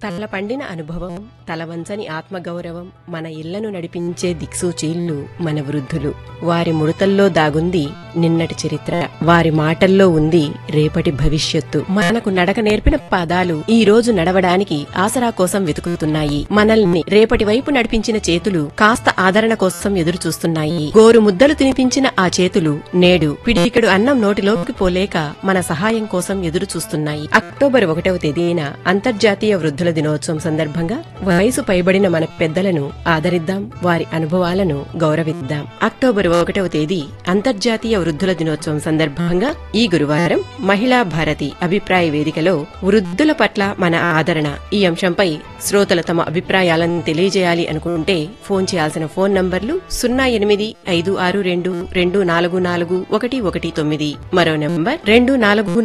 తల పండిన అనుభవం తలవంచని ఆత్మగౌరవం మన ఇళ్లను నడిపించే దిక్సూచీళ్లు మన వృద్ధులు వారి ముడతల్లో దాగుంది నిన్నటి చరిత్ర వారి మాటల్లో ఉంది రేపటి భవిష్యత్తు మనకు నడక నేర్పిన పాదాలు ఈ రోజు నడవడానికి ఆసరా కోసం వెతుకుతున్నాయి మనల్ని రేపటి వైపు నడిపించిన చేతులు కాస్త ఆదరణ కోసం ఎదురు చూస్తున్నాయి గోరు ముద్దలు తినిపించిన ఆ చేతులు నేడు పిడికిడు అన్నం నోటిలోకి పోలేక మన సహాయం కోసం ఎదురు చూస్తున్నాయి అక్టోబర్ ఒకటవ తేదీన అంతర్జాతీయ వృద్ధుల దినోత్సవం సందర్భంగా వయసు పైబడిన మన పెద్దలను ఆదరిద్దాం వారి అనుభవాలను గౌరవిద్దాం అక్టోబర్ ఒకటవ తేదీ అంతర్జాతీయ వృద్ధుల దినోత్సవం సందర్భంగా ఈ గురువారం మహిళా భారతి అభిప్రాయ వేదికలో వృద్ధుల పట్ల మన ఆదరణ ఈ అంశంపై శ్రోతలు తమ అభిప్రాయాలను తెలియజేయాలి అనుకుంటే ఫోన్ చేయాల్సిన ఫోన్ నంబర్లు సున్నా ఎనిమిది ఐదు ఆరు రెండు రెండు నాలుగు నాలుగు ఒకటి ఒకటి తొమ్మిది మరో నంబర్ రెండు నాలుగు